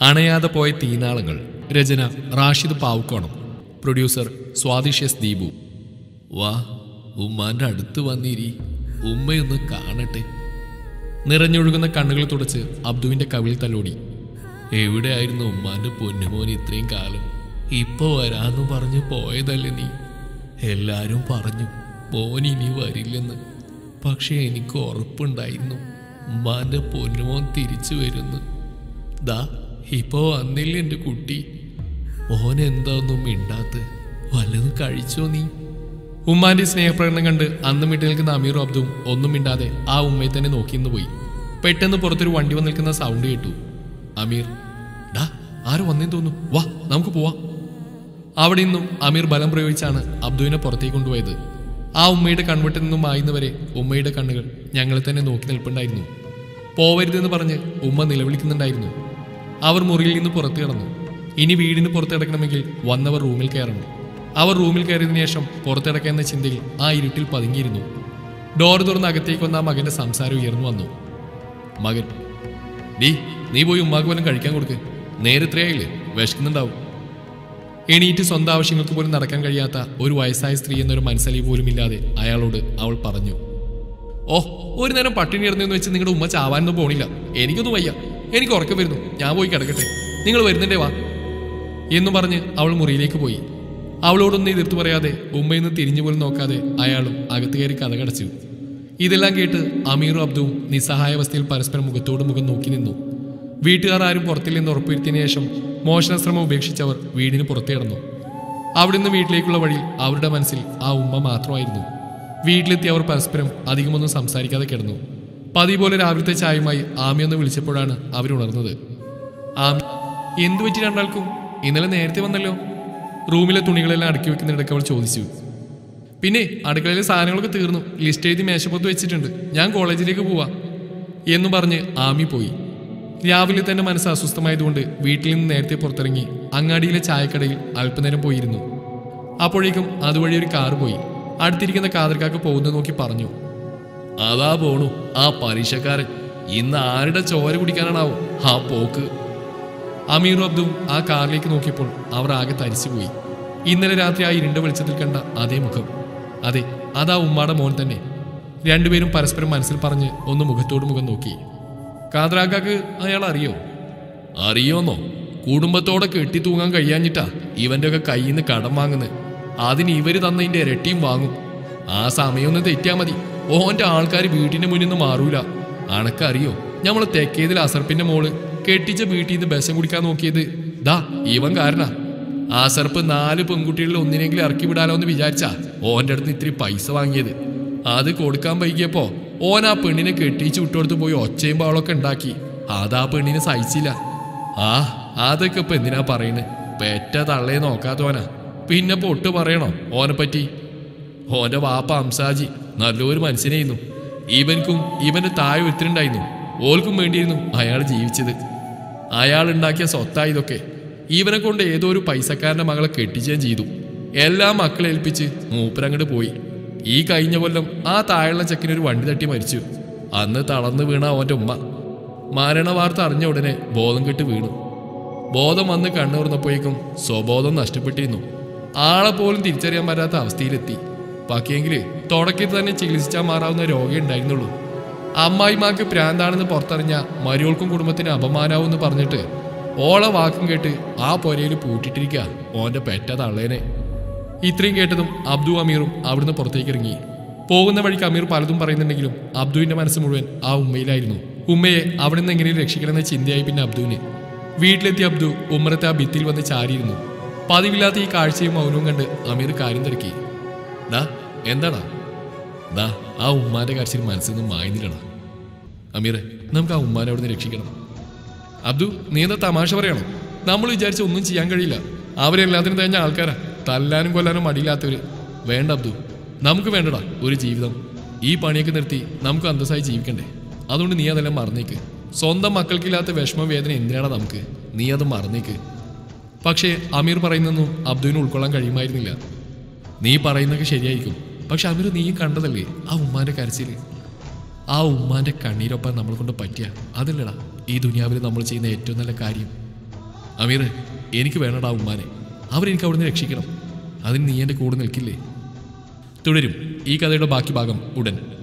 അണയാതെ പോയ തീനാളങ്ങൾ രചന റാഷിദ് പാവുക്കോണം പ്രൊഡ്യൂസർ സ്വാദിഷ്യസ് ദീപു വാ ഉമ്മാന്റെ അടുത്ത് വന്നിരി ഉമ്മയൊന്ന് കാണട്ടെ നിറഞ്ഞൊഴുകുന്ന കണ്ണുകൾ തുടച്ച് അബ്ദുവിന്റെ കവിൾ തലോടി എവിടെയായിരുന്നു ഉമ്മാന്റെ പൊന്നുമോൻ ഇത്രയും കാലം ഇപ്പൊ വരാന്ന് പറഞ്ഞു പോയതല്ലേ നീ എല്ലാരും പറഞ്ഞു മോൻ ഇനി വരില്ലെന്ന് പക്ഷെ എനിക്ക് ഉറപ്പുണ്ടായിരുന്നു ഉമ്മാന്റെ പൊന്നുമോൻ തിരിച്ചു വരുന്നു ദാ ഇപ്പോ വന്നില്ല എൻ്റെ കുട്ടി മോൻ എന്താ ഒന്നും മിണ്ടാത്ത് വല്ലതും കഴിച്ചോ നീ ഉമ്മാന്റെ സ്നേഹപ്രകടനം കണ്ട് അന്ന് മിട്ടി നിൽക്കുന്ന അമീറും അബ്ദും ഒന്നും മിണ്ടാതെ ആ ഉമ്മയെ തന്നെ നോക്കിന്ന് പോയി പെട്ടെന്ന് പുറത്തൊരു വണ്ടി വന്ന് നിൽക്കുന്ന സൗണ്ട് കേട്ടു അമീർ ഡാ ആരും വന്നേന്ന് തോന്നുന്നു വാ നമുക്ക് പോവാം അവിടെ നിന്നും അമീർ ബലം പ്രയോഗിച്ചാണ് അബ്ദുവിനെ പുറത്തേക്ക് കൊണ്ടുപോയത് ആ ഉമ്മയുടെ കൺവെട്ടിൽ നിന്നും മായുന്നവരെ ഉമ്മയുടെ കണ്ണുകൾ ഞങ്ങളെ തന്നെ നോക്കി നിൽപ്പുണ്ടായിരുന്നു പോവരുതെന്ന് പറഞ്ഞ് ഉമ്മ നിലവിളിക്കുന്നുണ്ടായിരുന്നു അവർ മുറിയിൽ നിന്ന് പുറത്തു കിടന്നു ഇനി വീടിന് പുറത്തിടക്കണമെങ്കിൽ വന്നവർ റൂമിൽ കയറണം അവർ റൂമിൽ കയറിയതിനു ശേഷം പുറത്തിടക്കുന്ന ചിന്തയിൽ ആ ഇരുട്ടിൽ പതുങ്ങിയിരുന്നു ഡോർ തുറന്ന് അകത്തേക്ക് വന്ന ആ മകന്റെ സംസാരം ഉയർന്നു വന്നു മകൻ ഡീ നീ പോയി ഉമ്മാക്ക് പോലും കഴിക്കാൻ കൊടുക്ക് നേരിത്രയായില്ലേ വിശക്കുന്നുണ്ടാവും എണീറ്റ് സ്വന്തം ആവശ്യങ്ങൾക്ക് പോലും നടക്കാൻ കഴിയാത്ത ഒരു വയസ്സായ സ്ത്രീ എന്നൊരു മനസ്സലി പോലും ഇല്ലാതെ അയാളോട് അവൾ പറഞ്ഞു ഓ ഒരു നേരം പട്ടിണി ഇടുന്നെന്ന് വെച്ച് നിങ്ങളുടെ ഉമ്മ ചാവാനൊന്നും പോണില്ല എനിക്കൊന്നും വയ്യ എനിക്ക് ഉറക്കം വരുന്നു ഞാൻ പോയി കിടക്കട്ടെ നിങ്ങൾ വരുന്നുണ്ടേ വാ എന്നു പറഞ്ഞ് അവൾ മുറിയിലേക്ക് പോയി അവളോടൊന്നും എതിർത്ത് പറയാതെ ഉമ്മയെന്ന് തിരിഞ്ഞു പോലും നോക്കാതെ അയാളും അകത്ത് കയറി കഥ കടച്ചു ഇതെല്ലാം കേട്ട് അമീറും അബ്ദുവും നിസ്സഹായാവസ്ഥയിൽ പരസ്പരം മുഖത്തോട് മുഖം നോക്കി നിന്നു വീട്ടുകാർ ആരും പുറത്തില്ലെന്ന് ഉറപ്പുവരുത്തിയതിനു ശേഷം മോഷണശ്രമം ഉപേക്ഷിച്ചവർ വീടിന് പുറത്തു കിടന്നു അവിടുന്ന് വീട്ടിലേക്കുള്ള വഴിയിൽ അവരുടെ മനസ്സിൽ ആ ഉമ്മ മാത്രമായിരുന്നു വീട്ടിലെത്തി അവർ പരസ്പരം അധികമൊന്നും സംസാരിക്കാതെ കിടന്നു പതിവ് പോലെ രാവിലത്തെ ചായയുമായി ആമിയൊന്ന് വിളിച്ചപ്പോഴാണ് അവരുണർന്നത് ആമി എന്തു പറ്റി രണ്ടാൾക്കും ഇന്നലെ നേരത്തെ വന്നല്ലോ റൂമിലെ തുണികളെല്ലാം അടുക്കി വെക്കുന്നിടയ്ക്ക് അവൾ ചോദിച്ചു പിന്നെ അടുക്കളയിലെ സാധനങ്ങളൊക്കെ തീർന്നു ലിസ്റ്റ് എഴുതി മേശപ്പുറത്ത് വെച്ചിട്ടുണ്ട് ഞാൻ കോളേജിലേക്ക് പോവാ എന്നു പറഞ്ഞ് ആമി പോയി രാവിലെ തന്നെ മനസ്സ് അസ്വസ്ഥമായതുകൊണ്ട് വീട്ടിൽ നിന്ന് നേരത്തെ പുറത്തിറങ്ങി അങ്ങാടിയിലെ ചായക്കടയിൽ അല്പനേരം പോയിരുന്നു അപ്പോഴേക്കും അതുവഴി ഒരു കാറ് പോയി അടുത്തിരിക്കുന്ന കാതർക്കാക്ക് പോകുന്നത് നോക്കി പറഞ്ഞു അതാ പോണു ആ പരീക്ഷക്കാരൻ ഇന്ന് ആരുടെ ചോര കുടിക്കാനാണാവും ആ പോക്ക് അമീറും അബ്ദും ആ കാറിലേക്ക് നോക്കിയപ്പോൾ അവർ ആകെ തരിച്ചുപോയി ഇന്നലെ രാത്രി ആ ഇരുണ്ട വെളിച്ചത്തിൽ കണ്ട അതേ മുഖം അതെ അതാ ഉമ്മാടെ മോൻ തന്നെ രണ്ടുപേരും പരസ്പരം മനസ്സിൽ പറഞ്ഞ് ഒന്ന് മുഖത്തോട് മുഖം നോക്കി കാതറാക്കാക്ക് അയാൾ അറിയോ അറിയോന്നോ കുടുംബത്തോടെ കെട്ടി തൂങ്ങാൻ കഴിയാഞ്ഞിട്ടാ ഇവന്റെ ഒക്കെ കയ്യിൽ നിന്ന് കടം വാങ്ങുന്നത് അതിന് ഇവര് തന്നതിന്റെ ഇരട്ടിയും വാങ്ങും ആ സമയമൊന്ന് തെറ്റിയാ മതി ഓന്റെ ആൾക്കാർ വീട്ടിന്റെ മുന്നിൽ നിന്ന് മാറൂല അണക്കറിയോ ഞമ്മള് തെക്കേതിൽ അസർപ്പിന്റെ മോള് കെട്ടിച്ച വീട്ടിൽ നിന്ന് ബസം കുടിക്കാൻ നോക്കിയത് ദാ ഇവൻ കാരണ ആസർപ്പ് നാല് പെൺകുട്ടികളിൽ ഒന്നിനെങ്കിലും ഇറക്കി വിടാലോ എന്ന് വിചാരിച്ചാ ഓന്റെ അടുത്ത് ഇത്തിരി പൈസ വാങ്ങിയത് അത് കൊടുക്കാൻ വൈകിയപ്പോ ഓൻ ആ പെണ്ണിനെ കെട്ടിച്ച് വിട്ടുകൊടുത്ത് പോയി ഒച്ചയും പാളൊക്കെ ഉണ്ടാക്കി അതാ പെണ്ണിനെ സഹിച്ചില്ല ആ അതൊക്കെ ഇപ്പൊ എന്തിനാ പറയുന്നത് പെറ്റ തള്ളയെ നോക്കാത്തവനാ പിന്നെ പൊട്ട് പറയണോ ഓനെ പറ്റി ഓന്റെ വാപ്പ അംസാജി നല്ലൊരു മനുഷ്യനായിരുന്നു ഇവൻക്കും ഇവന്റെ താഴെ ഒരുത്തിനുണ്ടായിരുന്നു ഓൾക്കും വേണ്ടിയിരുന്നു അയാൾ ജീവിച്ചത് അയാൾ ഉണ്ടാക്കിയ സ്വത്താ ഇതൊക്കെ ഇവനെ കൊണ്ട് ഏതോ ഒരു പൈസക്കാരന്റെ മകളെ കെട്ടിച്ചുകയും ചെയ്തു എല്ലാ മക്കളെ ഏൽപ്പിച്ച് മൂപ്പരങ്ങോട്ട് പോയി ഈ കഴിഞ്ഞ കൊല്ലം ആ താഴെയുള്ള ചെക്കിന് ഒരു വണ്ടി തട്ടി മരിച്ചു അന്ന് തളർന്നു വീണ അവന്റെ ഉമ്മ മരണ വാർത്ത അറിഞ്ഞ ഉടനെ ബോധം കെട്ട് വീണു ബോധം വന്ന് കണ്ണുറന്നപ്പോഴേക്കും സ്വബോധം നഷ്ടപ്പെട്ടിരുന്നു ആളെ പോലും തിരിച്ചറിയാൻ പറ്റാത്ത അവസ്ഥയിലെത്തി ബാക്കിയെങ്കിൽ തുടക്കത്തിൽ തന്നെ ചികിത്സിച്ചാൽ മാറാവുന്ന രോഗം ഉണ്ടായിരുന്നുള്ളൂ അമ്മായിമാക്ക് പ്രാന്താണെന്ന് പുറത്തറിഞ്ഞ മരിയോൾക്കും കുടുംബത്തിന് അപമാനാവെന്ന് പറഞ്ഞിട്ട് ഓളെ വാക്കും കേട്ട് ആ പൊരയിൽ പൂട്ടിട്ടിരിക്കുക ഓന്റെ പെറ്റ തള്ളേനെ ഇത്രയും കേട്ടതും അബ്ദു അമീറും അവിടുന്ന് പുറത്തേക്ക് ഇറങ്ങി പോകുന്ന വഴിക്ക് അമീർ പലതും പറയുന്നുണ്ടെങ്കിലും അബ്ദുവിന്റെ മനസ്സ് മുഴുവൻ ആ ഉമ്മയിലായിരുന്നു ഉമ്മയെ അവിടെ നിന്ന് എങ്ങനെയും രക്ഷിക്കണമെന്ന ചിന്തയായി പിന്നെ അബ്ദുവിന് വീട്ടിലെത്തിയ അബ്ദു ഉമ്മറത്തെ ആ ഭിത്തിയിൽ വന്ന് ചാരിയിരുന്നു പതിവില്ലാത്ത ഈ കാഴ്ചയും മൗനവും കണ്ട് അമീർ കാര്യം തിരക്കി ഡാ എന്താടാ ദാ ആ ഉമ്മാന്റെ കരച്ചിൽ മനസ്സിൽ നിന്ന് മായുന്നില്ലടാ അമീറെ നമുക്ക് ആ ഉമ്മാനെ അവിടെ നിന്ന് രക്ഷിക്കണം അബ്ദു നീ എന്താ തമാശ പറയണം നമ്മൾ വിചാരിച്ച ഒന്നും ചെയ്യാൻ കഴിയില്ല അവരെല്ലാത്തിനും തേഞ്ഞ ആൾക്കാരാ തല്ലാനും കൊല്ലാനും മടിയില്ലാത്തവര് വേണ്ട അബ്ദു നമുക്ക് വേണ്ടടാ ഒരു ജീവിതം ഈ പണിയൊക്കെ നിർത്തി നമുക്ക് അന്തസ്സായി ജീവിക്കണ്ടേ അതുകൊണ്ട് നീ അതെല്ലാം മറന്നേക്ക് സ്വന്തം മക്കൾക്കില്ലാത്ത വിഷമ വേദന എന്തിനാടാ നമുക്ക് നീ അത് മറന്നേക്ക് പക്ഷേ അമീർ പറയുന്നൊന്നും അബ്ദുവിന് ഉൾക്കൊള്ളാൻ കഴിയുമായിരുന്നില്ല നീ പറയുന്നതൊക്കെ ശരിയായിരിക്കും പക്ഷെ അമീർ നീ കണ്ടതല്ലേ ആ ഉമ്മാന്റെ കരച്ചില് ആ ഉമ്മാന്റെ കണ്ണീരൊപ്പം നമ്മളെ കൊണ്ട് പറ്റിയ അതല്ലടാ ഈ ദുനിയാവിൽ നമ്മൾ ചെയ്യുന്ന ഏറ്റവും നല്ല കാര്യം അമീറെ എനിക്ക് വേണടാ ഉമ്മാനെ അവരെനിക്ക് അവിടുന്ന് രക്ഷിക്കണം അതിന് നീ എൻ്റെ കൂടെ നിൽക്കില്ലേ തുടരും ഈ കഥയുടെ ബാക്കി ഭാഗം ഉടൻ